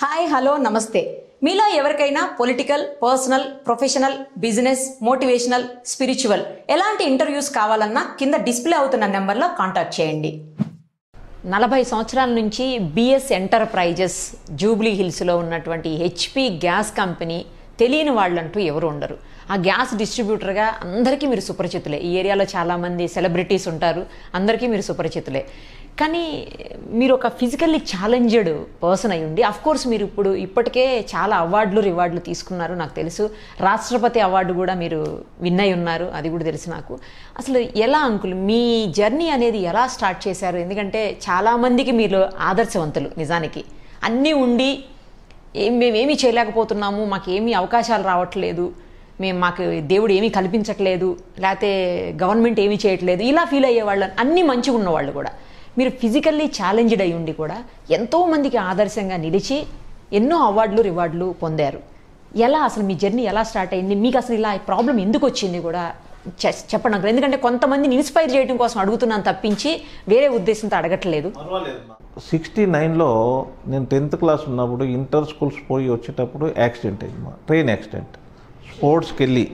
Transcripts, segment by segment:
Hi hello namaste మీలో ఎవరికైనా political personal professional business motivational spiritual ఎలాంటి ఇంటర్వ్యూస్ కావాలన్నా కింద డిస్ప్లే అవుతున్న నెంబర్లో కాంటాక్ట్ చేయండి నలభై సంవత్సరాల నుంచి బిఎస్ ఎంటర్ప్రైజెస్ జూబ్లీ హిల్స్లో ఉన్నటువంటి హెచ్పి గ్యాస్ కంపెనీ తెలియని వాళ్ళంటూ ఎవరు ఉండరు ఆ గ్యాస్ డిస్ట్రిబ్యూటర్గా అందరికీ మీరు సుపరిచితులే ఈ ఏరియాలో చాలామంది సెలబ్రిటీస్ ఉంటారు అందరికీ మీరు సుపరిచితులే కానీ మీరు ఒక ఫిజికల్లీ ఛాలెంజ్డ్ పర్సన్ అయి ఉండి అఫ్ కోర్స్ మీరు ఇప్పుడు ఇప్పటికే చాలా అవార్డులు రివార్డులు తీసుకున్నారు నాకు తెలుసు రాష్ట్రపతి అవార్డు కూడా మీరు విన్ అయి ఉన్నారు అది కూడా తెలుసు నాకు అసలు ఎలా అంకుల్ మీ జర్నీ అనేది ఎలా స్టార్ట్ చేశారు ఎందుకంటే చాలామందికి మీరు ఆదర్శవంతులు నిజానికి అన్నీ ఉండి ఏం మేమేమీ చేయలేకపోతున్నాము మాకు ఏమీ అవకాశాలు రావట్లేదు మేము మాకు దేవుడు ఏమీ కల్పించట్లేదు లేకపోతే గవర్నమెంట్ ఏమీ చేయట్లేదు ఇలా ఫీల్ అయ్యే వాళ్ళు అన్నీ మంచిగా ఉన్నవాళ్ళు కూడా మీరు ఫిజికల్లీ ఛాలెంజ్డ్ అయి ఉండి కూడా ఎంతోమందికి ఆదర్శంగా నిలిచి ఎన్నో అవార్డులు రివార్డులు పొందారు ఎలా అసలు మీ జర్నీ ఎలా స్టార్ట్ అయింది మీకు అసలు ఇలా ప్రాబ్లం ఎందుకు వచ్చింది కూడా చె- చెప్పండి అంకుల్ ఎందుకంటే కొంతమందిని ఇన్స్పైర్ చేయడం కోసం అడుగుతున్నాను తప్పించి వేరే ఉద్దేశంతో అడగట్లేదు సిక్స్టీ నైన్లో నేను టెన్త్ క్లాస్ ఉన్నప్పుడు ఇంటర్ స్కూల్స్ పోయి వచ్చేటప్పుడు యాక్సిడెంట్ అయింది మా ట్రైన్ యాక్సిడెంట్ స్పోర్ట్స్కి వెళ్ళి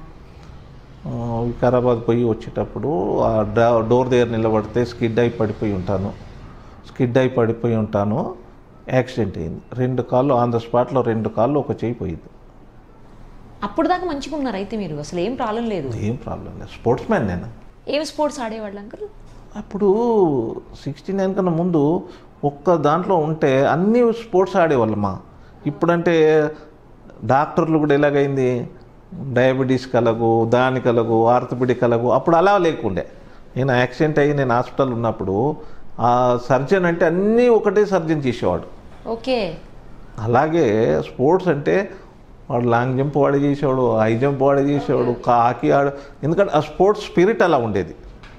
ఆ, వికారాబాద్ పోయి వచ్చేటప్పుడు ఆ డా- డోర్ దగ్గర నిలబడితే స్కిడ్ అయి పడిపోయి ఉంటాను స్కిడ్ అయి పడిపోయి ఉంటాను యాక్సిడెంట్ అయింది రెండు కాళ్ళు ఆన్ ద స్పాట్లో రెండు కాళ్ళు ఒక చేయి పోయింది అప్పుడు దాకా మంచిగా ఉన్నారు అయితే మీరు అసలు ఏం ప్రాబ్లం లేదు ఏం ప్రాబ్లం లేదు స్పోర్ట్స్ మ్యాన్ నేను ఏం స్పోర్ట్స్ ఆడేవాళ్ళు అంకుల్ అప్పుడు సిక్స్టీ నైన్ కన్నా ముందు ఒక్క దాంట్లో ఉంటే అన్ని స్పోర్ట్స్ ఆడేవాళ్ళమ్మా ఇప్పుడంటే డాక్టర్లు కూడా ఎలాగైంది డయాబెటీస్ కలగు దాని కలగు ఆర్థోపెడిక్ కలగు అప్పుడు అలా లేకుండే నేను యాక్సిడెంట్ అయ్యి నేను హాస్పిటల్ ఉన్నప్పుడు ఆ సర్జన్ అంటే అన్నీ ఒకటే సర్జన్ చేసేవాడు ఓకే అలాగే స్పోర్ట్స్ అంటే వాడు లాంగ్ జంప్ వాడు చేసేవాడు హై జంప్ వాడు చేసేవాడు హాకీ ఆడు ఎందుకంటే ఆ స్పోర్ట్స్ స్పిరిట్ అలా ఉండేది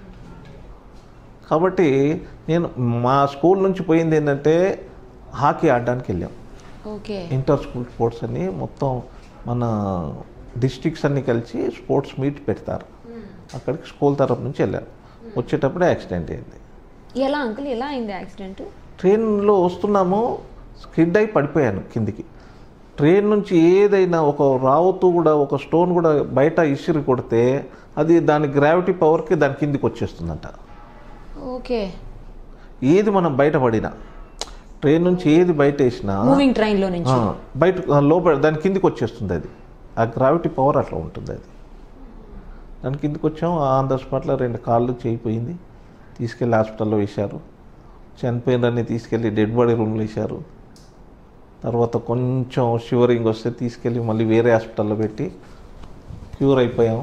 కాబట్టి నేను మా స్కూల్ నుంచి పోయింది ఏంటంటే హాకీ ఆడడానికి వెళ్ళాం ఓకే ఇంటర్ స్కూల్ స్పోర్ట్స్ అని మొత్తం మన డిస్ట్రిక్ట్స్ అన్ని కలిసి స్పోర్ట్స్ మీట్ పెడతారు అక్కడికి స్కూల్ తరపు నుంచి వెళ్ళాను వచ్చేటప్పుడే యాక్సిడెంట్ అయింది ఎలా అంకుల్ ఎలా అయింది యాక్సిడెంట్ ట్రైన్లో వస్తున్నాము స్కిడ్ అయి పడిపోయాను కిందికి ట్రైన్ నుంచి ఏదైనా ఒక రావుతూ కూడా ఒక స్టోన్ కూడా బయట ఇసిరి కొడితే అది దాని గ్రావిటీ పవర్కి దాని కిందికి వచ్చేస్తుందంట ఓకే ఏది మనం బయటపడినా ట్రైన్ నుంచి ఏది బయట వేసినా మూవింగ్ ట్రైన్ లో నుంచి ఆ, బయట ఆ, లోపల దాని కిందికి వచ్చేస్తుంది అది ఆ గ్రావిటీ పవర్ అట్లా ఉంటుంది అది దాని కిందికి వచ్చాం ఆన్ ద స్పాట్లో రెండు కాళ్ళు చేయిపోయింది తీసుకెళ్ళి హాస్పిటల్లో వేశారు చనిపోయినన్ని తీసుకెళ్ళి డెడ్ బాడీ రూమ్లో వేశారు తర్వాత కొంచెం షివరింగ్ వస్తే తీసుకెళ్ళి మళ్ళీ వేరే హాస్పిటల్లో పెట్టి క్యూర్ అయిపోయాం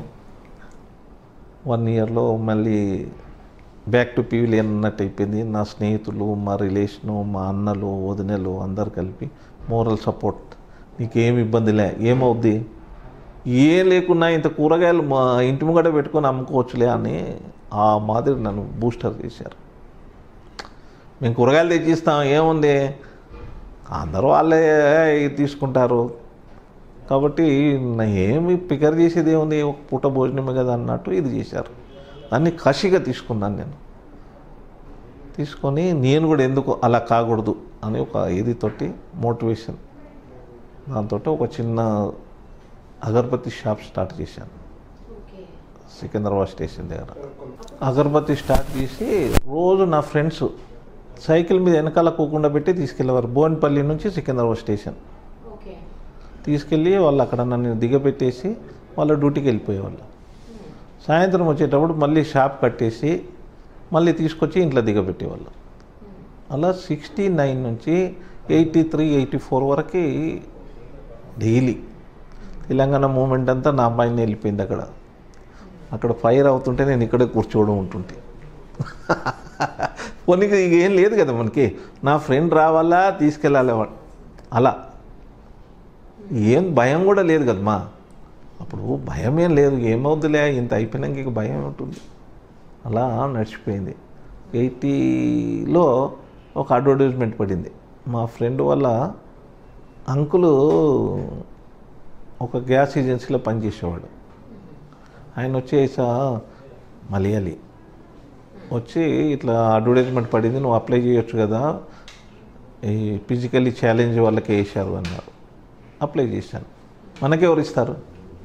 వన్ ఇయర్లో మళ్ళీ బ్యాక్ టు పీవిలియన్ అన్నట్టు అయిపోయింది నా స్నేహితులు మా రిలేషను మా అన్నలు వదినలు అందరు కలిపి మోరల్ సపోర్ట్ నీకేం ఇబ్బందిలే ఏమవుద్ది ఏం లేకున్నా ఇంత కూరగాయలు మా ఇంటి ముంగట పెట్టుకొని అమ్ముకోవచ్చులే అని ఆ మాదిరి నన్ను బూస్టర్ చేశారు మేము కూరగాయలు తెచ్చిస్తాం ఏముంది అందరూ వాళ్ళే తీసుకుంటారు కాబట్టి నా ఏమి పికర్ చేసేది ఏముంది ఒక పూట భోజనమే కదా అన్నట్టు ఇది చేశారు దాన్ని కసిగా తీసుకున్నాను నేను తీసుకొని నేను కూడా ఎందుకు అలా కాకూడదు అని ఒక ఇది తోటి మోటివేషన్ దాంతో ఒక చిన్న అగరబత్తి షాప్ స్టార్ట్ చేశాను సికింద్రాబాద్ స్టేషన్ దగ్గర అగరబత్తి స్టార్ట్ చేసి రోజు నా ఫ్రెండ్స్ సైకిల్ మీద వెనకాల కూకుండా పెట్టి తీసుకెళ్ళేవారు బోన్పల్లి నుంచి సికింద్రాబాద్ స్టేషన్ ఓకే తీసుకెళ్ళి వాళ్ళు అక్కడ నన్ను దిగబెట్టేసి వాళ్ళ డ్యూటీకి వెళ్ళిపోయేవాళ్ళు సాయంత్రం వచ్చేటప్పుడు మళ్ళీ షాప్ కట్టేసి మళ్ళీ తీసుకొచ్చి ఇంట్లో దిగబెట్టేవాళ్ళు అలా సిక్స్టీ నైన్ నుంచి ఎయిటీ త్రీ ఎయిటీ ఫోర్ వరకు డైలీ తెలంగాణ మూమెంట్ అంతా నా అమ్మాయిని వెళ్ళిపోయింది అక్కడ అక్కడ ఫైర్ అవుతుంటే నేను ఇక్కడే కూర్చోవడం ఉంటుంటే పోనీకి ఇక ఏం లేదు కదా మనకి నా ఫ్రెండ్ రావాలా తీసుకెళ్ళాలి వాడు అలా ఏం భయం కూడా లేదు కదమ్మా అప్పుడు భయం ఏం లేదు ఏమవుద్దిలే ఇంత అయిపోయినాక ఇక భయం ఉంటుంది అలా నడిచిపోయింది ఎయిటీలో ఒక అడ్వర్టైజ్మెంట్ పడింది మా ఫ్రెండ్ వల్ల అంకులు ఒక గ్యాస్ ఏజెన్సీలో పనిచేసేవాడు ఆయన వచ్చేసా మలయాళీ వచ్చి ఇట్లా అడ్వర్టైజ్మెంట్ పడింది నువ్వు అప్లై చేయొచ్చు కదా ఈ ఫిజికల్లీ ఛాలెంజ్ వాళ్ళకి వేశారు అన్నారు అప్లై చేశాను మనకెవరు ఇస్తారు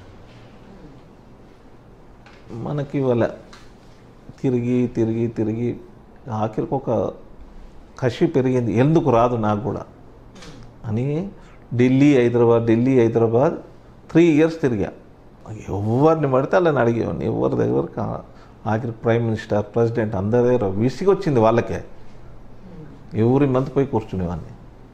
మనకి వాళ్ళ తిరిగి తిరిగి తిరిగి ఆఖరికి ఒక కషి పెరిగింది ఎందుకు రాదు నాకు కూడా అని ఢిల్లీ హైదరాబాద్ ఢిల్లీ హైదరాబాద్ త్రీ ఇయర్స్ తిరిగా ఎవరిని పడితే వాళ్ళని అడిగేవాడిని ఎవరి దగ్గర కా- ఆఖరి ప్రైమ్ మినిస్టర్ ప్రెసిడెంట్ అందరి దగ్గర విసిగి వచ్చింది వాళ్ళకే ఎవరి మంత్ పోయి కూర్చునేవాడిని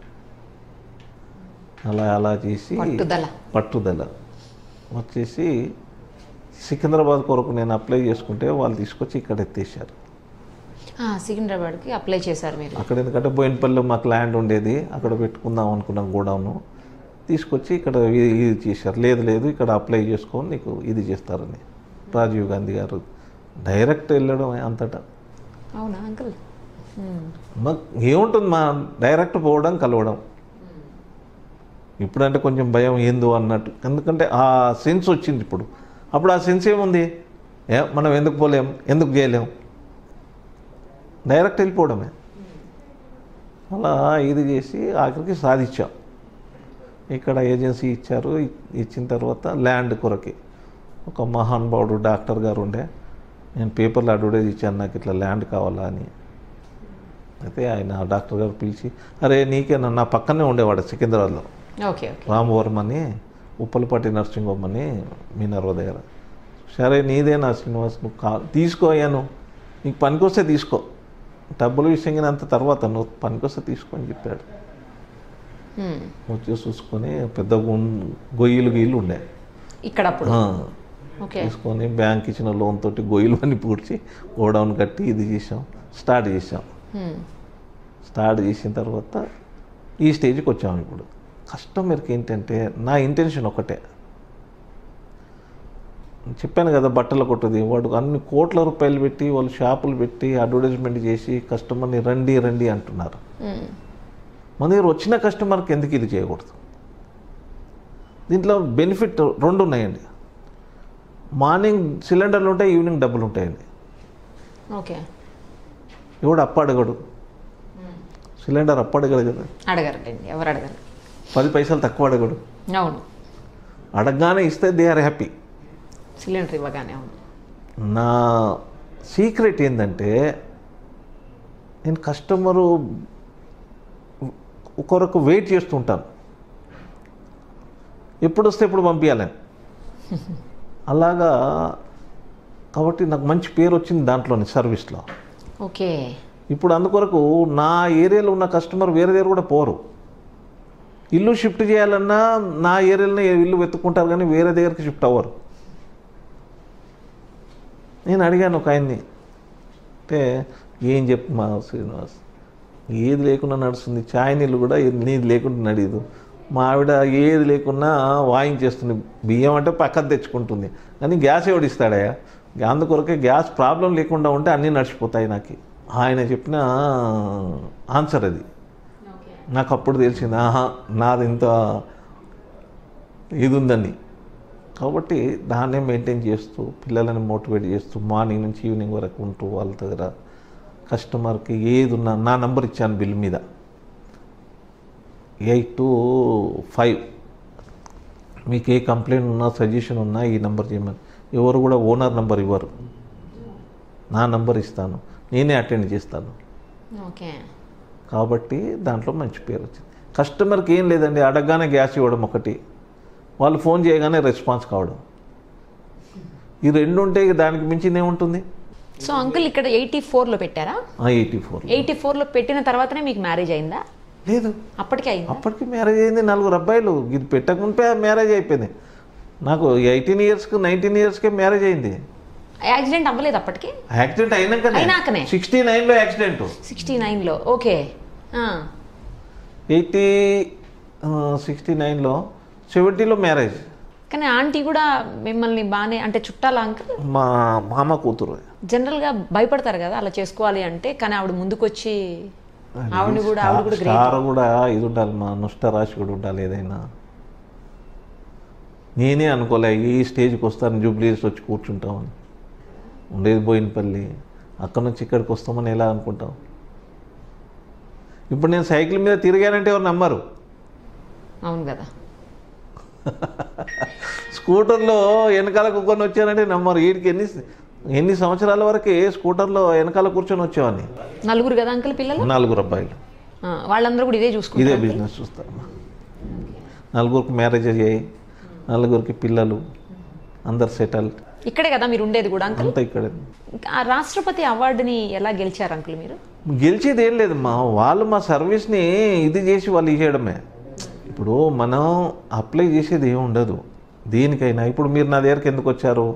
అలా అలా చేసి పట్టుదల పట్టుదల వచ్చేసి సికింద్రాబాద్ కొరకు నేను అప్లై చేసుకుంటే వాళ్ళు తీసుకొచ్చి ఇక్కడ ఎత్తేసారు ఆ, సికింద్రాబాద్కి అప్లై చేశారు మీరు అక్కడ ఎందుకంటే బోయినపల్లిలో మాకు ల్యాండ్ ఉండేది అక్కడ పెట్టుకుందాం అనుకున్నాం గోడౌను తీసుకొచ్చి ఇక్కడ ఇది ఇది చేశారు లేదు లేదు ఇక్కడ అప్లై చేసుకొని నీకు ఇది చేస్తారని రాజీవ్ గాంధీ గారు డైరెక్ట్ వెళ్ళడం అంతటా అవునా అంకుల్ మాకు ఏముంటుంది మా డైరెక్ట్ పోవడం కలవడం ఇప్పుడంటే కొంచెం భయం ఏందో అన్నట్టు ఎందుకంటే ఆ సెన్స్ వచ్చింది ఇప్పుడు అప్పుడు ఆ సెన్స్ ఏముంది ఏ మనం ఎందుకు పోలేం ఎందుకు చేయలేం డైరెక్ట్ వెళ్ళిపోవడమే అలా ఇది చేసి ఆఖరికి సాధించాం ఇక్కడ ఏజెన్సీ ఇచ్చారు ఇ- ఇచ్చిన తర్వాత ల్యాండ్ కొరకి ఒక మహానుభావుడు డాక్టర్ గారు ఉండే నేను పేపర్లో అడ్వర్టైజ్ ఇచ్చాను నాకు ఇట్లా ల్యాండ్ కావాలా అని అయితే ఆయన డాక్టర్ గారు పిలిచి అరే నీకే నా పక్కనే ఉండేవాడు సికింద్రాబాద్లో ఓకే ఓకే రామవరం అని ఉప్పలపాటి నర్సింగ్ హోమ్ అని మీనర్వ దగ్గర సరే నీదేనా శ్రీనివాస్ నువ్వు కా తీసుకో అయ్యాను నీకు పనికొస్తే తీసుకో డబ్బులు విషయం అంత తర్వాత నువ్వు పనికొస్తే తీసుకో అని చెప్పాడు మ్మ్. వచ్చి చూసుకొని పెద్ద గుం- గొయ్యిలు గియ్యిలు ఉండే ఇక్కడ అప్పుడు ఆ, ఓకే తీసుకొని బ్యాంక్ ఇచ్చిన లోన్ తోటి గొయ్యిలు అని పూడ్చి గోడౌన్ కట్టి ఇది చేసాం స్టార్ట్ చేసాం మ్మ్. స్టార్ట్ చేసిన తర్వాత ఈ స్టేజ్కి వచ్చాము ఇప్పుడు కస్టమర్కి ఏంటంటే నా ఇంటెన్షన్ ఒకటే చెప్పాను కదా బట్టల కొట్టది వాడు అన్ని కోట్ల రూపాయలు పెట్టి వాళ్ళు షాపులు పెట్టి అడ్వర్టైజ్మెంట్ చేసి కస్టమర్ని రండి రండి అంటున్నారు మ్మ్. మన దగ్గర వచ్చిన కస్టమర్కి ఎందుకు ఇది చేయకూడదు దీంట్లో బెనిఫిట్ రెండు ఉన్నాయండి మార్నింగ్ సిలిండర్లు ఉంటాయి ఈవినింగ్ డబ్బులు ఉంటాయండి ఓకే ఎవడు అప్పు అడగడు సిలిండర్ అప్పు అడగడు కదా అడగరండి ఎవరు అడగరు పది పైసలు తక్కువ అడగడు అవును అడగగానే ఇస్తే దే ఆర్ హ్యాపీ సిలిండర్ ఇవ్వగానే అవును నా సీక్రెట్ ఏంటంటే నేను కస్టమరు కొరకు వెయిట్ చేస్తుంటాను ఎప్పుడు వస్తే ఎప్పుడు పంపించాలని అలాగా కాబట్టి నాకు మంచి పేరు వచ్చింది దాంట్లోని సర్వీస్లో ఓకే ఇప్పుడు అందుకొరకు నా ఏరియాలో ఉన్న కస్టమర్ వేరే దగ్గర కూడా పోరు ఇల్లు షిఫ్ట్ చేయాలన్నా నా ఏరియాలోనే ఇల్లు వెతుక్కుంటారు కానీ వేరే దగ్గరికి షిఫ్ట్ అవ్వరు నేను అడిగాను ఒక ఆయన్ని అంటే ఏం చెప్పు మా శ్రీనివాస్ ఏది లేకుండా నడుస్తుంది చాయ్ నీళ్ళు కూడా నీది లేకుండా నడియదు మా ఆవిడ ఏది లేకున్నా వాయించేస్తుంది బియ్యం అంటే పక్కన తెచ్చుకుంటుంది కానీ గ్యాస్ ఎవడిస్తాడయా అందుకొరకే గ్యాస్ ప్రాబ్లం లేకుండా ఉంటే అన్నీ నడిచిపోతాయి నాకు ఆయన చెప్పిన ఆన్సర్ అది నాకు అప్పుడు తెలిసింది ఆహా నాది ఇంత ఇది ఉందని కాబట్టి దాన్నే మెయింటైన్ చేస్తూ పిల్లలని మోటివేట్ చేస్తూ మార్నింగ్ నుంచి ఈవినింగ్ వరకు ఉంటూ వాళ్ళ దగ్గర కస్టమర్కి ఏది ఉన్నా నా నంబర్ ఇచ్చాను బిల్ మీద ఎయిట్ టు ఫైవ్ మీకు ఏ కంప్లైంట్ ఉన్నా సజెషన్ ఉన్నా ఈ నెంబర్ చేయమని ఎవరు కూడా ఓనర్ నెంబర్ ఇవ్వరు నా నంబర్ ఇస్తాను నేనే అటెండ్ చేస్తాను ఓకే కాబట్టి దాంట్లో మంచి పేరు వచ్చింది కస్టమర్కి ఏం లేదండి అడగగానే గ్యాస్ ఇవ్వడం ఒకటి వాళ్ళు ఫోన్ చేయగానే రెస్పాన్స్ కావడం ఈ రెండు ఉంటే ఇక దానికి మించింది ఏముంటుంది సో అంకుల్ ఇక్కడ ఎయిటీ ఫోర్లో పెట్టారా ఎయిటీ ఫోర్ ఎయిటీ ఫోర్లో పెట్టిన తర్వాతనే మీకు మ్యారేజ్ అయిందా లేదు అప్పటికే అయిందా అప్పటికి మ్యారేజ్ అయింది నలుగురు అబ్బాయిలు ఇది పెట్టకముందే మ్యారేజ్ అయిపోయింది నాకు ఎయిటీన్ ఇయర్స్కి నైన్టీన్ ఇయర్స్కే మ్యారేజ్ అయింది యాక్సిడెంట్ అవ్వలేదు అప్పటికి యాక్సిడెంట్ అయినాకనే అయినాకనే? సిక్స్టీ నైన్లో యాక్సిడెంట్ సిక్స్టీ నైన్లో ఓకే ఆ. ఎయిటీ సిక్స్టీ నైన్లో సెవెంటీలో మ్యారేజ్ కానీ ఆంటీ కూడా మిమ్మల్ని బాగానే అంటే చుట్టాల అంకుల్ మా మామ కూతురు జనరల్గా భయపడతారు కదా అలా చేసుకోవాలి అంటే కానీ ఆవిడ ముందుకొచ్చి ఆవిడని కూడా ఆవిడ కూడా గ్రేట్ స్టార్ కూడా ఇది ఉండాలి మా నుష్ట రాశి కూడా ఉండాలి ఏదైనా నేనే అనుకోలే ఈ స్టేజ్కి వస్తాను జూబ్లీస్ వచ్చి కూర్చుంటామని ఉండేది బోయినపల్లి అక్కడ నుంచి ఇక్కడికి వస్తామని ఎలా అనుకుంటాం ఇప్పుడు నేను సైకిల్ మీద తిరిగానంటే ఎవరు నమ్మరు అవును కదా స్కూటర్లో వెనకాల కూర్చొని వచ్చానంటే నమ్మరు వీడికి ఎన్ని ఎన్ని సంవత్సరాల వరకు స్కూటర్లో వెనకాల కూర్చొని వచ్చేవాడిని నలుగురు కదా అంకుల్ పిల్లలు నలుగురు అబ్బాయిలు ఆ, వాళ్ళందరూ కూడా ఇదే ఇదే చూసుకుంటారు బిజినెస్ చూస్తారమ్మా నలుగురికి మ్యారేజ్ అయ్యాయి నలుగురికి పిల్లలు అందరు సెటిల్ ఇక్కడే కదా మీరు ఉండేది కూడా అంకుల్ అంతా ఇక్కడే ఆ రాష్ట్రపతి అవార్డుని ఎలా గెలిచారు అంకుల్ మీరు గెలిచేది ఏం లేదమ్మా వాళ్ళు మా సర్వీస్ని ఇది చేసి వాళ్ళు ఇచ్చేయడమే ఇప్పుడు మనం అప్లై చేసేది ఏమి ఉండదు దేనికైనా ఇప్పుడు మీరు నా దగ్గరికి ఎందుకు వచ్చారు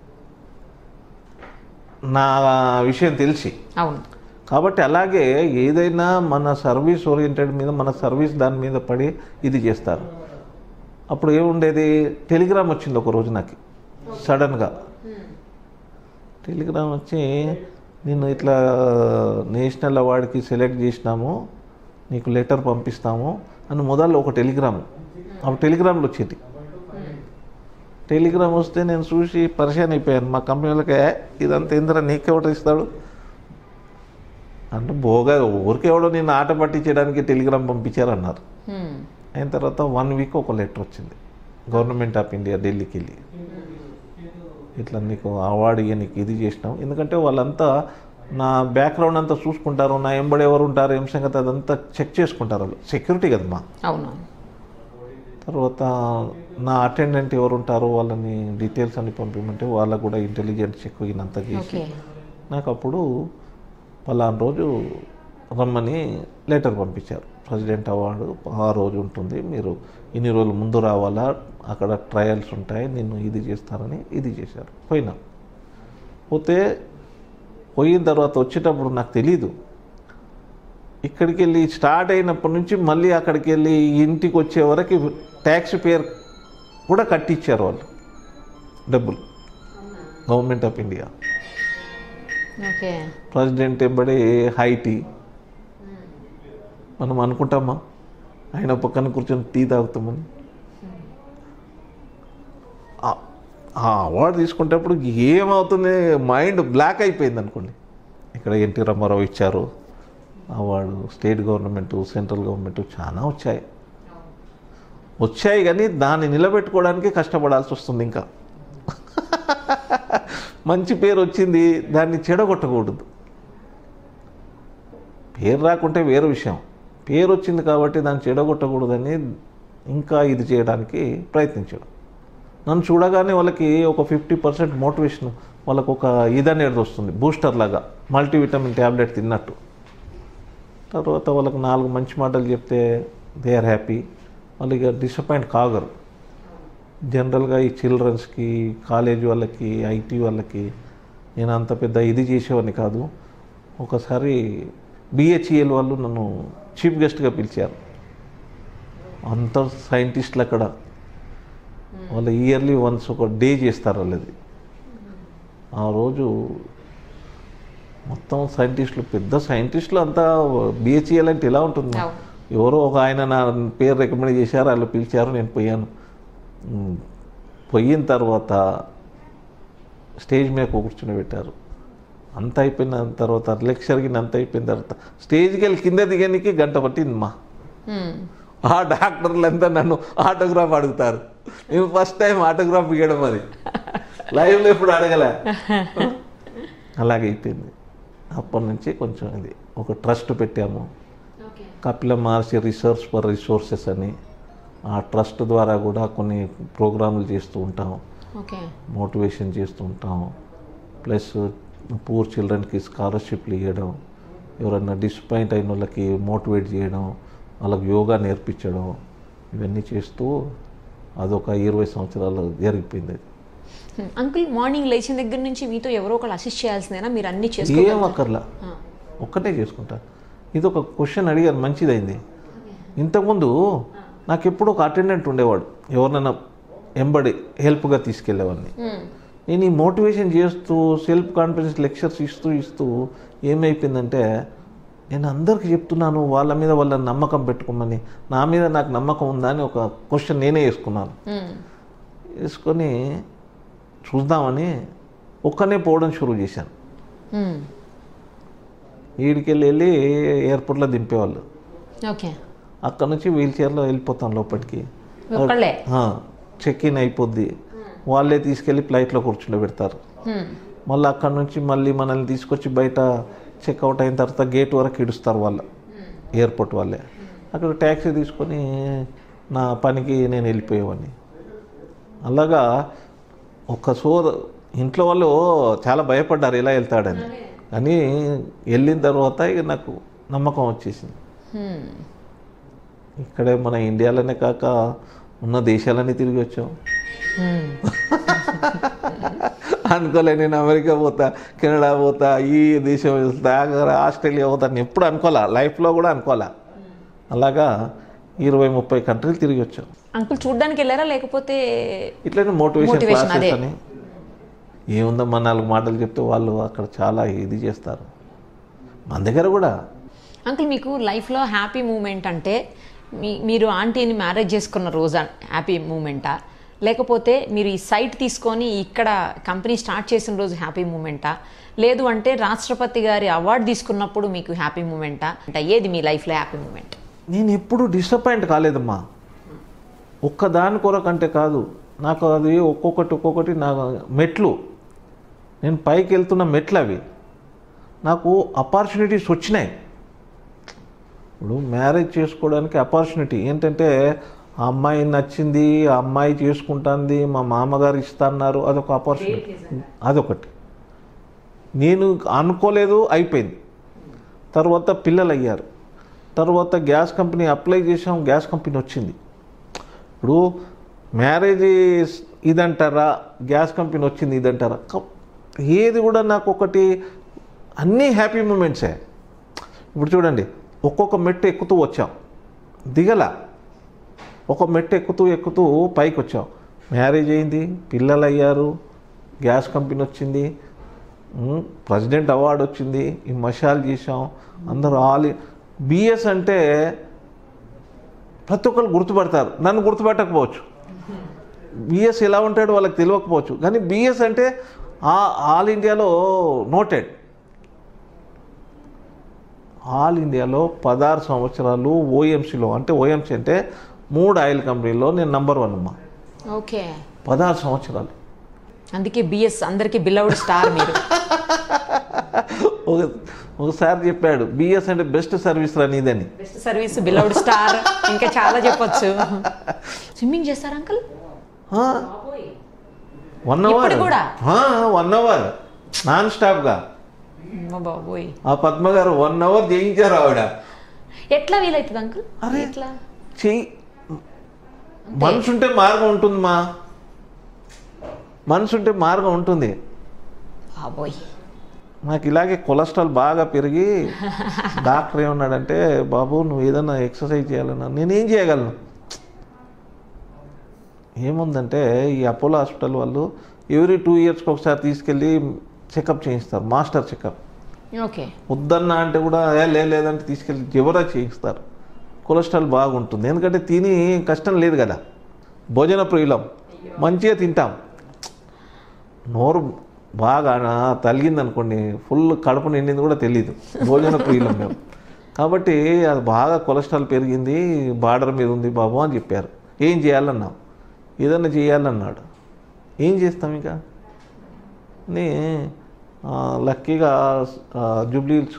నా విషయం తెలిసి అవును కాబట్టి అలాగే ఏదైనా మన సర్వీస్ ఓరియంటెడ్ మీద మన సర్వీస్ దాని మీద పడి ఇది చేస్తారు అప్పుడు ఏముండేది టెలిగ్రామ్ వచ్చింది ఒక రోజు నాకు సడన్గా టెలిగ్రామ్ వచ్చి నేను ఇట్లా నేషనల్ అవార్డుకి సెలెక్ట్ చేసినాము నీకు లెటర్ పంపిస్తాము అని మొదలు ఒక టెలిగ్రామ్ అప్పుడు టెలిగ్రామ్లు వచ్చేది టెలిగ్రామ్ వస్తే నేను చూసి పరిశాన్ అయిపోయాను మా కంపెనీలకి "ఏ, ఇదంతా ఇంద్ర నీకెవడు ఇస్తాడు అంటే బోగా ఊరికి ఎవడో నేను ఆట పట్టించడానికి టెలిగ్రామ్ పంపించారన్నారు హ్మ్. అయిన తర్వాత వన్ వీక్ ఒక లెటర్ వచ్చింది గవర్నమెంట్ ఆఫ్ ఇండియా ఢిల్లీకి వెళ్ళి ఇట్లా నీకు అవార్డు ఇక నీకు ఇది చేసినాం ఎందుకంటే వాళ్ళంతా నా బ్యాక్గ్రౌండ్ అంతా చూసుకుంటారు నా ఎంబడి ఎవరు ఉంటారు ఏం సంగతి అదంతా చెక్ చేసుకుంటారు వాళ్ళు సెక్యూరిటీ కదమ్మా అవును తర్వాత నా అటెండెంట్ ఎవరు ఉంటారో వాళ్ళని డీటెయిల్స్ అన్ని పంపించమంటే వాళ్ళకు కూడా ఇంటెలిజెంట్ చెక్ ఇదంతా చేసి ఓకే నాకు అప్పుడు పలానా రోజు రమ్మని లెటర్ పంపించారు ప్రెసిడెంట్ అవార్డు ఆ రోజు ఉంటుంది మీరు ఇన్ని రోజులు ముందు రావాలా అక్కడ ట్రయల్స్ ఉంటాయి నిన్ను ఇది చేస్తారని ఇది చేశారు పోయినా పోతే పోయిన తర్వాత వచ్చేటప్పుడు నాకు తెలీదు ఇక్కడికి వెళ్ళి స్టార్ట్ అయినప్పటి నుంచి మళ్ళీ అక్కడికి వెళ్ళి ఇంటికి వచ్చే వరకు ట్యాక్స్ పేర్ కూడా కట్టించారు వాళ్ళు డబ్బులు government of India okay president ఎంబడి హైటీ మనం అనుకుంటామా ఆయన పక్కన కూర్చొని టీ తాగుతామని ఆ- ఆ అవార్డు తీసుకునేటప్పుడు ఏమవుతుంది మైండ్ బ్లాక్ అయిపోయింది అనుకోండి ఇక్కడ ఎన్టీ రామారావు ఇచ్చారు award state government central government చాలా వచ్చాయి వచ్చాయి కానీ దాన్ని నిలబెట్టుకోవడానికి కష్టపడాల్సి వస్తుంది ఇంకా మంచి పేరు వచ్చింది దాన్ని చెడగొట్టకూడదు పేరు రాకుంటే వేరే విషయం పేరు వచ్చింది కాబట్టి దాన్ని చెడగొట్టకూడదని ఇంకా ఇది చేయడానికి ప్రయత్నించాడు నన్ను చూడగానే వాళ్ళకి ఒక ఫిఫ్టీ పర్సెంట్ మోటివేషన్ వాళ్ళకు ఒక ఇది అనేది వస్తుంది బూస్టర్ లాగా మల్టీవిటమిన్ ట్యాబ్లెట్ తిన్నట్టు తర్వాత వాళ్ళకి నాలుగు మంచి మాటలు చెప్తే దే ఆర్ హ్యాపీ వాళ్ళు ఇక డిసప్పాయింట్ కాగరు జనరల్గా ఈ చిల్డ్రన్స్కి కాలేజ్ వాళ్ళకి ఐటీ వాళ్ళకి నేను అంత పెద్ద ఇది చేసేవాడిని కాదు ఒకసారి బిహెచ్ఈఎల్ వాళ్ళు నన్ను చీఫ్ గెస్ట్గా పిలిచారు అంత సైంటిస్టులు అక్కడ వాళ్ళు ఇయర్లీ వన్స్ ఒక డే చేస్తారు వాళ్ళది ఆ రోజు మొత్తం సైంటిస్టులు పెద్ద సైంటిస్టులు అంతా బిహెచ్ఈఎల్ అంటే ఎలా ఉంటుంది అవును. ఎవరో ఒక ఆయన నా పేరు రికమెండ్ చేశారు వాళ్ళు పిలిచారు నేను పోయాను ఉమ్, పోయిన తర్వాత స్టేజ్ మీద కూర్చుని పెట్టారు అంత అయిపోయిన తర్వాత లెక్చర్కి అంత అయిపోయిన తర్వాత స్టేజ్కి వెళ్ళి కింద దిగడానికి గంట పట్టింది మా హ్మ్. ఆ డాక్టర్లంతా నన్ను ఆటోగ్రాఫ్ అడుగుతారు నేను ఫస్ట్ టైం ఆటోగ్రాఫ్ ఇవ్వడం అది లైవ్లో ఎప్పుడు అడగలే అలాగే అయిపోయింది అప్పటి నుంచి కొంచెం ఇది ఒక ట్రస్ట్ పెట్టాము Kapila Maharshi research for resources అని ఆ ట్రస్ట్ ద్వారా కూడా కొన్ని ప్రోగ్రాములు చేస్తూ ఉంటాం ఓకే మోటివేషన్ చేస్తూ ఉంటాం ప్లస్ పూర్ చిల్డ్రన్కి స్కాలర్షిప్లు ఇవ్వడం ఎవరైనా డిసప్పాయింట్ అయిన వాళ్ళకి మోటివేట్ చేయడం వాళ్ళకి యోగా నేర్పించడం ఇవన్నీ చేస్తూ అదొక ఇరవై సంవత్సరాలు జరిగిపోయింది అది హ్మ్. అంకుల్ మార్నింగ్ లేచిన దగ్గర నుంచి మీతో ఎవరో ఒకళ్ళు అసిస్ట్ చేయాల్సిందేనా మీరు అన్ని ఏం చేసుకో అక్కర్లా ఒక్కటే చేసుకుంటా ఇది ఒక క్వశ్చన్ అడిగారు మంచిదైంది ఇంతకుముందు నాకు ఎప్పుడు ఒక అటెండెంట్ ఉండేవాడు ఎవరినైనా ఎంబడి హెల్ప్గా తీసుకెళ్ళేవాడిని నేను ఈ మోటివేషన్ చేస్తూ సెల్ఫ్ కాన్ఫిడెన్స్ లెక్చర్స్ ఇస్తూ ఇస్తూ ఏమైపోయిందంటే నేను అందరికీ చెప్తున్నాను వాళ్ళ మీద వాళ్ళ నమ్మకం పెట్టుకోమని నా మీద నాకు నమ్మకం ఉందా అని ఒక క్వశ్చన్ నేనే వేసుకున్నాను వేసుకొని చూద్దామని ఒక్కనే పోవడం షురూ చేశాను ఈడికెళ్ళి వెళ్ళి ఎయిర్పోర్ట్లో దింపేవాళ్ళు ఓకే అక్కడ నుంచి వీల్ చైర్లో వెళ్ళిపోతాం లోపలికి ఒక్కళ్ళే చెక్ ఇన్ అయిపోద్ది వాళ్ళే తీసుకెళ్ళి ఫ్లైట్లో కూర్చుండబెడతారు హ్మ్. మళ్ళీ అక్కడ నుంచి మళ్ళీ మనల్ని తీసుకొచ్చి బయట చెక్అవుట్ అయిన తర్వాత గేట్ వరకు ఇడుస్తారు వాళ్ళు ఎయిర్పోర్ట్ వాళ్ళే అక్కడ ట్యాక్సీ తీసుకొని నా పనికి నేను వెళ్ళిపోయేవాడిని అలాగా ఒక సో ఇంట్లో వాళ్ళు చాలా భయపడ్డారు ఎలా వెళ్తాడని కానీ వెళ్ళిన తర్వాత ఇక నాకు నమ్మకం వచ్చేసింది హ్మ్. ఇక్కడే మన ఇండియాలోనే కాక ఉన్న దేశాలన్నీ తిరిగి వచ్చాం హ్మ్. అనుకోలే నేను అమెరికా పోతా కెనడా పోతా ఈ దేశం వెళ్తా ఆస్ట్రేలియా పోతా అని ఎప్పుడు అనుకోలే లైఫ్లో కూడా అనుకోలే అలాగా ఇరవై ముప్పై కంట్రీలు తిరిగి వచ్చాం అంకుల్ చూడ్డానికి వెళ్ళారా లేకపోతే ఇట్లనే మోటివేషన్ Motivation, అదే. క్లాసెస్ అని ఏముందమ్మా నాలుగు మాటలు చెప్తే వాళ్ళు అక్కడ చాలా ఇది చేస్తారు మన దగ్గర కూడా అంకుల్ మీకు లైఫ్లో హ్యాపీ మూమెంట్ అంటే మీ మీరు ఆంటీని మ్యారేజ్ చేసుకున్న రోజు హ్యాపీ మూమెంటా లేకపోతే మీరు ఈ సైట్ తీసుకొని ఇక్కడ కంపెనీ స్టార్ట్ చేసిన రోజు హ్యాపీ మూమెంటా లేదు అంటే రాష్ట్రపతి గారి అవార్డు తీసుకున్నప్పుడు మీకు హ్యాపీ మూమెంటా అంటే ఏది మీ లైఫ్లో హ్యాపీ మూమెంట్ నేను ఎప్పుడు డిసప్పాయింట్ కాలేదమ్మా ఒక్కదాని కొరకంటే కాదు నాకు అది ఒక్కొక్కటి ఒక్కొక్కటి నాకు మెట్లు నేను పైకి వెళ్తున్న మెట్లు అవి నాకు అపార్చునిటీస్ వచ్చినాయి ఇప్పుడు మ్యారేజ్ చేసుకోవడానికి అపార్చునిటీ ఏంటంటే ఆ అమ్మాయి నచ్చింది ఆ అమ్మాయి చేసుకుంటుంది మా మామగారు ఇస్తన్నారు అదొక ఆపర్చునిటీ అదొకటి నేను అనుకోలేదు అయిపోయింది తర్వాత పిల్లలు అయ్యారు తర్వాత గ్యాస్ కంపెనీ అప్లై చేసాం గ్యాస్ కంపెనీ వచ్చింది ఇప్పుడు మ్యారేజ్ ఇదంటారా గ్యాస్ కంపెనీ వచ్చింది ఇదంటారా క- ఏది కూడా నాకు ఒకటి అన్నీ హ్యాపీ మూమెంట్సే ఇప్పుడు చూడండి ఒక్కొక్క మెట్టు ఎక్కుతూ వచ్చాం దిగల ఒక మెట్టు ఎక్కుతూ ఎక్కుతూ పైకి వచ్చాం మ్యారేజ్ అయింది పిల్లలు అయ్యారు గ్యాస్ కంపెనీ వచ్చింది ఉమ్, ప్రెసిడెంట్ అవార్డు వచ్చింది ఈ మషాలు చేసాం అందరూ ఆలి బిఎస్ అంటే ప్రతి ఒక్కరు గుర్తుపడతారు నన్ను గుర్తుపట్టకపోవచ్చు బిఎస్ ఎలా ఉంటాడో వాళ్ళకి తెలియకపోవచ్చు కానీ బిఎస్ అంటే ఆ ఆల్ ఇండియాలో నోటెడ్ ఆల్ ఇండియాలో పదహారు సంవత్సరాలు ఓఎంసీలో అంటే ఓఎంసీ అంటే మూడు ఆయిల్ కంపెనీలో నేను నంబర్ వన్ అమ్మా ఓకే పదహారు సంవత్సరాలు అందుకే బిఎస్ అందరికీ బిలౌడ్ స్టార్ మీరు ఒక ఒకసారి చెప్పాడు బిఎస్ అంటే బెస్ట్ సర్వీస్ రా నీదని బెస్ట్ సర్వీస్ బిలౌడ్ స్టార్ ఇంకా చాలా చెప్పొచ్చు స్విమ్మింగ్ చేస్తారా అంకుల్ వన్ అవర్ ఇప్పుడు కూడా? వన్ అవర్ నాన్ స్టాప్గా అమ్మ బాబోయ్ ఆ పద్మ గారు వన్ అవర్ చేయించారు ఆవిడ ఎట్లా వీలవుతుంది అంకుల్ అరే. ఎట్లా చెయ్యి మనసు ఉంటే మార్గం ఉంటుంది మా మనసు ఉంటే మార్గం ఉంటుంది బాబోయ్ నాకు ఇలాగే కొలెస్ట్రాల్ బాగా పెరిగి డాక్టర్ ఏమన్నాడంటే బాబు నువ్వు ఏదైనా ఎక్సర్సైజ్ చేయాలన్నా నేనేం చేయగలను ఏముందంటే ఈ అపోలో హాస్పిటల్ వాళ్ళు ఎవ్రీ టూ ఇయర్స్కి ఒకసారి తీసుకెళ్ళి చెకప్ చేయిస్తారు మాస్టర్ చెకప్ ఓకే వద్దన్నా అంటే కూడా "ఏ, లే లేదంటే తీసుకెళ్ళి జబరా చేయిస్తారు కొలెస్ట్రాల్ బాగుంటుంది ఎందుకంటే తిని కష్టం లేదు కదా భోజన ప్రియులం మంచిగా తింటాం నోరు బాగా తలిగింది అనుకోండి ఫుల్ కడుపు నిండింది కూడా తెలియదు భోజన ప్రియులం మేము కాబట్టి అది బాగా కొలెస్ట్రాల్ పెరిగింది బార్డర్ మీద ఉంది బాబు అని చెప్పారు ఏం చేయాలన్నాం ఏదన్నా చేయాలన్నాడు ఏం చేస్తాం ఇంకా అని ఆ, లక్కీగా ఆ, జూబ్లీహిల్స్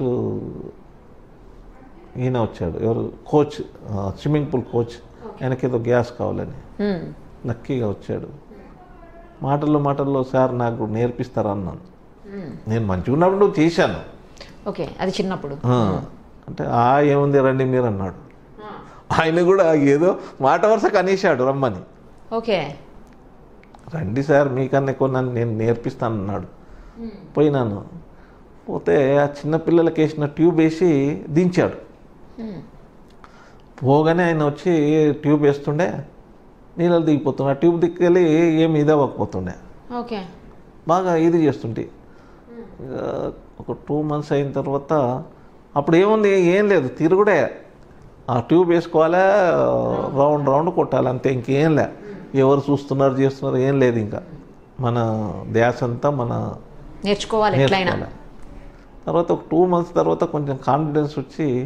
ఈయన వచ్చాడు ఎవరు కోచ్ ఆ, స్విమ్మింగ్ పూల్ కోచ్ ఆయనకి ఏదో గ్యాస్ కావాలని హ్మ్. లక్కీగా వచ్చాడు మాటల్లో మాటల్లో సార్ నాకు నేర్పిస్తారా అన్నాను హ్మ్. నేను మంచిగా ఉన్నప్పుడు చేశాను ఓకే అది చిన్నప్పుడు ఆ, అంటే ఆ ఏముంది రండి మీరు అన్నాడు ఆయన కూడా ఏదో మాట వరుస అనేసాడు రమ్మని ఓకే రండి సార్ మీకన్నా ఎక్కువ నన్ను నేను నేర్పిస్తాను అన్నాడు పోయినాను పోతే ఆ చిన్న పిల్లలకి వేసిన ట్యూబ్ వేసి దించాడు హ్మ్. పోగానే ఆయన వచ్చి ట్యూబ్ వేస్తుండే నీళ్ళు దిగిపోతుండే ఆ ట్యూబ్ దిక్కెళ్ళి ఏమి ఇది అవ్వకపోతుండే ఓకే బాగా ఇది చేస్తుంటే ఇక ఒక టూ మంత్స్ అయిన తర్వాత అప్పుడు ఏముంది ఏం లేదు తిరుగుడే ఆ ట్యూబ్ వేసుకోవాలా రౌండ్ రౌండ్ కొట్టాలి అంతే ఇంకేం లే ఎవరు చూస్తున్నారు చేస్తున్నారు ఏం లేదు ఇంకా మన ధ్యాస అంతా మన నేర్చుకోవాలి ఎట్లయినా నేర్చుకోవాలి తర్వాత ఒక టూ మంత్స్ తర్వాత కొంచెం కాన్ఫిడెన్స్ వచ్చి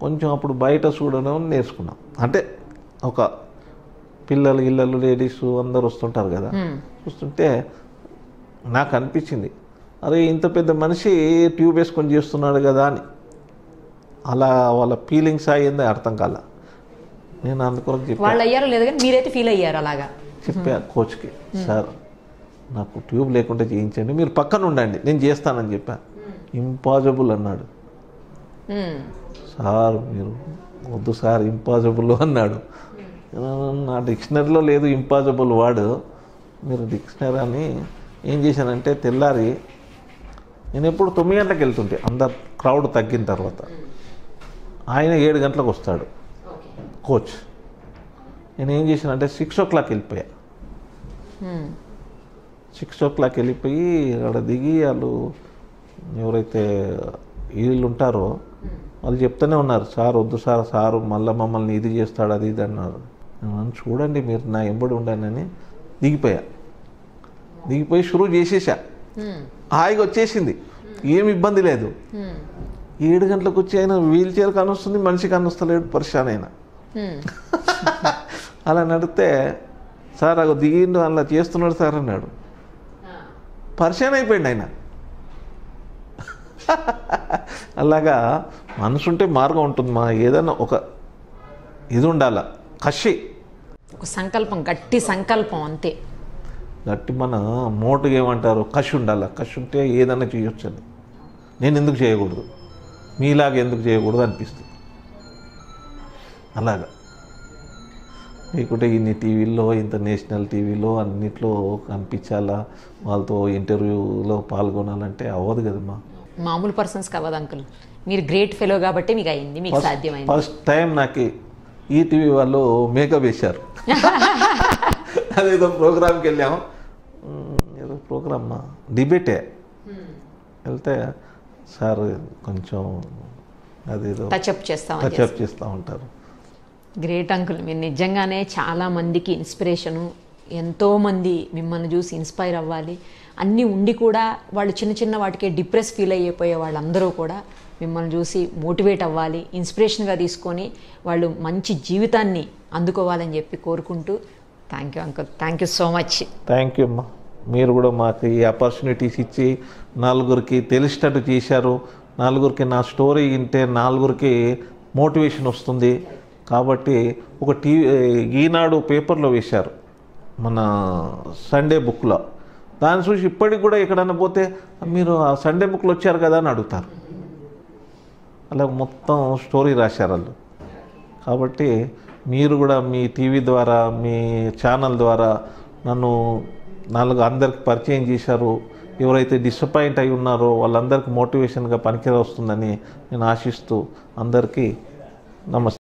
కొంచెం అప్పుడు బయట చూడడం నేర్చుకున్నాం అంటే ఒక పిల్లలు ఇళ్ళలు లేడీస్ అందరు వస్తుంటారు కదా మ్మ్. చూస్తుంటే నాకు అనిపించింది అరే ఇంత పెద్ద మనిషి ట్యూబ్ వేసుకొని చేస్తున్నాడు కదా అని అలా వాళ్ళ ఫీలింగ్స్ అయ్యింది అర్థం కాల నేను అందుకొరకు చెప్పా వాళ్ళు అయ్యారో లేదు కానీ మీరైతే ఫీల్ అయ్యారు అలాగా చెప్పా కోచ్కి సార్ నాకు ట్యూబ్ లేకుండా చేయించండి మీరు పక్కన ఉండండి నేను చేస్తానని చెప్పా ఇంపాసిబుల్ అన్నాడు మ్మ్. సార్ మీరు వద్దు సార్ ఇంపాసిబుల్ అన్నాడు నా డిక్షనరీలో లేదు ఇంపాసిబుల్ వర్డ్ మీరు డిక్షనరీ అని ఏం చేశానంటే తెల్లారి నేను ఎప్పుడు తొమ్మిది గంటలకు వెళ్తుంటే అందరు క్రౌడ్ తగ్గిన తర్వాత ఆయన ఏడు గంటలకు వస్తాడు కోచ్ నేను ఏం చేశానంటే సిక్స్ ఓ క్లాక్ వెళ్ళిపోయా మ్మ్. సిక్స్ ఓ క్లాక్ వెళ్ళిపోయి అక్కడ దిగి వాళ్ళు ఎవరైతే వీళ్ళు ఉంటారో వాళ్ళు చెప్తూనే ఉన్నారు సార్ వద్దు సార్ సారు మళ్ళీ మమ్మల్ని ఇది చేస్తాడు అది ఇది అన్నారు నేను అన్నాను, చూడండి మీరు నా ఎంబడి ఉండానని దిగిపోయా దిగిపోయి షురూ చేసేసా మ్మ్. హాయిగా వచ్చేసింది ఏమి ఇబ్బంది లేదు మ్మ్. ఏడు గంటలకు వచ్చి ఆయన వీల్ చైర్ కానొస్తుంది మనిషి కానొస్తలేడు పరిశాన్ అయినా మ్మ్. అలా నడితే సార్ అగో దిగిండు అలా చేస్తున్నాడు సార్ అన్నాడు పరిచయం అయిపోయింది ఆయన అలాగా మనసు ఉంటే మార్గం ఉంటుంది మా ఏదైనా ఒక ఇది ఉండాల కషి ఒక సంకల్పం గట్టి సంకల్పం అంతే గట్టి మన మోటుగా ఏమంటారు కషి ఉండాలి కషి ఉంటే ఏదైనా చేయొచ్చు అని నేను ఎందుకు చేయకూడదు మీలాగా ఎందుకు చేయకూడదు అనిపిస్తుంది అలాగా లేకుంటే ఇన్ని టీవీల్లో ఇంత నేషనల్ టీవీలో అన్నిట్లో కనిపించాలా వాళ్ళతో ఇంటర్వ్యూలో పాల్గొనాలంటే అవ్వదు కదమ్మా మామూలు పర్సన్స్ కావదు అంకుల్ మీరు గ్రేట్ ఫెలో కాబట్టి మీకు అయింది మీకు సాధ్యమైంది ఫస్ట్ టైం నాకు ఈ టీవీ వాళ్ళు మేకప్ వేశారు అదేదో ప్రోగ్రామ్కి వెళ్ళాము ఉమ్, ఏదో ప్రోగ్రామ్ డిబేటే వెళ్తే సార్ కొంచెం అదేదో టచ్అప్ చేస్తామని టచ్అప్ చేస్తూ ఉంటారు గ్రేట్ అంకుల్ మీరు నిజంగానే చాలా మందికి ఇన్స్పిరేషను ఎంతోమంది మిమ్మల్ని చూసి ఇన్స్పైర్ అవ్వాలి అన్నీ ఉండి కూడా వాళ్ళు చిన్న చిన్న వాటికే డిప్రెస్ ఫీల్ అయిపోయే వాళ్ళందరూ కూడా మిమ్మల్ని చూసి మోటివేట్ అవ్వాలి ఇన్స్పిరేషన్గా తీసుకొని వాళ్ళు మంచి జీవితాన్ని అందుకోవాలని చెప్పి కోరుకుంటూ thank you uncle thank you so much thank you అమ్మా మీరు కూడా మాకు ఈ ఆపర్చునిటీస్ ఇచ్చి నలుగురికి తెలిసేటట్టు చేశారు నలుగురికి నా స్టోరీ వింటే నలుగురికి మోటివేషన్ వస్తుంది కాబట్టి ఒక టీవీ ఈనాడు పేపర్లో వేశారు మన సండే బుక్లో దాన్ని చూసి ఇప్పటికి కూడా ఎక్కడన్నా పోతే మీరు ఆ సండే బుక్లో వచ్చారు కదా అని అడుగుతారు అలా మొత్తం స్టోరీ రాశారు వాళ్ళు కాబట్టి మీరు కూడా మీ టీవీ ద్వారా మీ ఛానల్ ద్వారా నన్ను నాలుగు అందరికి పరిచయం చేశారు ఎవరైతే డిసప్పాయింట్ అయి ఉన్నారో వాళ్ళందరికీ మోటివేషన్గా పనికి వస్తుందని నేను ఆశిస్తూ అందరికీ నమస్తే